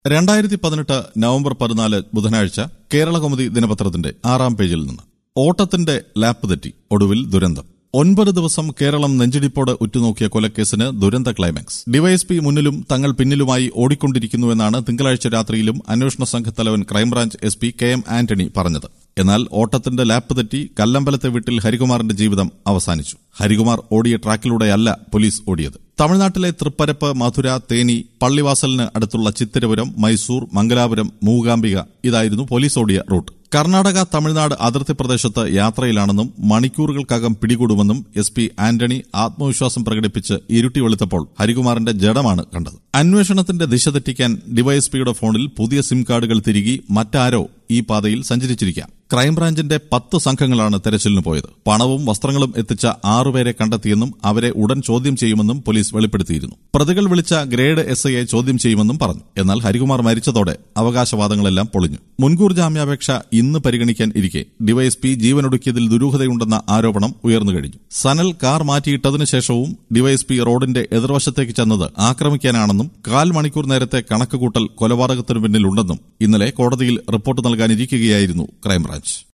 രണ്ടായിരത്തി പതിനെട്ട് നവംബർ പതിനാല് ബുധനാഴ്ച കേരളകൗമുദി ദിനപത്രത്തിന്റെ ആറാം പേജിൽ നിന്ന് ഓട്ടത്തിന്റെ ലാപ്പ് തെറ്റി ഒടുവിൽ ദുരന്തം ഒൻപത് ദിവസം കേരളം നെഞ്ചിടിപ്പോടെ ഉറ്റുനോക്കിയ കൊലക്കേസിന് ദുരന്ത ക്ലൈമാക്സ് ഡിവൈഎസ്പി മുന്നിലും തങ്ങൾ പിന്നിലുമായി ഓടിക്കൊണ്ടിരിക്കുന്നുവെന്നാണ് തിങ്കളാഴ്ച രാത്രിയിലും അന്വേഷണ സംഘത്തലവൻ crime branch S P K M Antony പറഞ്ഞത് എന്നാൽ ഓട്ടത്തിന്റെ ലാപ്പ് തെറ്റി കല്ലമ്പലത്തെ വീട്ടിൽ ഹരികുമാറിന്റെ ജീവിതം അവസാനിച്ചു ഹരികുമാർ ഓടിയ ട്രാക്കിലൂടെയല്ല പോലീസ് ഓടിയത് തമിഴ്നാട്ടിലെ തൃപ്പരപ്പ് മധുര തേനി പള്ളിവാസലിന് അടുത്തുള്ള ചിത്തിരപുരം മൈസൂർ മംഗലാപുരം മൂകാംബിക ഇതായിരുന്നു പോലീസ് ഓടിയ റൂട്ട് കർണാടക തമിഴ്നാട് അതിർത്തി പ്രദേശത്ത് യാത്രയിലാണെന്നും മണിക്കൂറുകൾക്കകം പിടികൂടുമെന്നും എസ് പി ആന്റണി ആത്മവിശ്വാസം പ്രകടിപ്പിച്ച് ഇരുട്ടി വെളുത്തപ്പോൾ ഹരികുമാറിന്റെ ജഡമാണ് കണ്ടത് അന്വേഷണത്തിന്റെ ദിശ തെറ്റിക്കാൻ ഡിവൈഎസ്പിയുടെ ഫോണിൽ പുതിയ സിം കാർഡുകൾ തിരികെ മറ്റാരോ ഈ പാതയിൽ സഞ്ചരിച്ചിരിക്കാം ക്രൈംബ്രാഞ്ചിന്റെ പത്ത് സംഘങ്ങളാണ് തെരച്ചിലിന് പോയത് പണവും വസ്ത്രങ്ങളും എത്തിച്ച ആറുപേരെ കണ്ടെത്തിയെന്നും അവരെ ഉടൻ ചോദ്യം ചെയ്യുമെന്നും പോലീസ് വെളിപ്പെടുത്തിയിരുന്നു പ്രതികൾ വിളിച്ച ഗ്രേഡ് എസ് ഐയെ ചോദ്യം ചെയ്യുമെന്നും പറഞ്ഞു എന്നാൽ ഹരികുമാർ മരിച്ചതോടെ അവകാശവാദങ്ങളെല്ലാം പൊളിഞ്ഞു മുൻകൂർ ജാമ്യാപേക്ഷ ഇന്ന് പരിഗണിക്കാൻ ഇരിക്കെ ഡിവൈഎസ്പി ജീവനൊടുക്കിയതിൽ ദുരൂഹതയുണ്ടെന്ന ആരോപണം ഉയർന്നു കഴിഞ്ഞു സനൽ കാർ മാറ്റിയിട്ടതിനു ശേഷവും ഡിവൈഎസ്പി റോഡിന്റെ എതിർവശത്തേക്ക് ചെന്നത് ആക്രമിക്കാനാണെന്നും കാൽ മണിക്കൂർ നേരത്തെ കണക്കുകൂട്ടൽ കൊലപാതകത്തിനു പിന്നിലുണ്ടെന്നും ഇന്നലെ കോടതിയിൽ റിപ്പോർട്ട് നൽകാനിരിക്കുകയായിരുന്നു ക്രൈംബ്രാഞ്ച്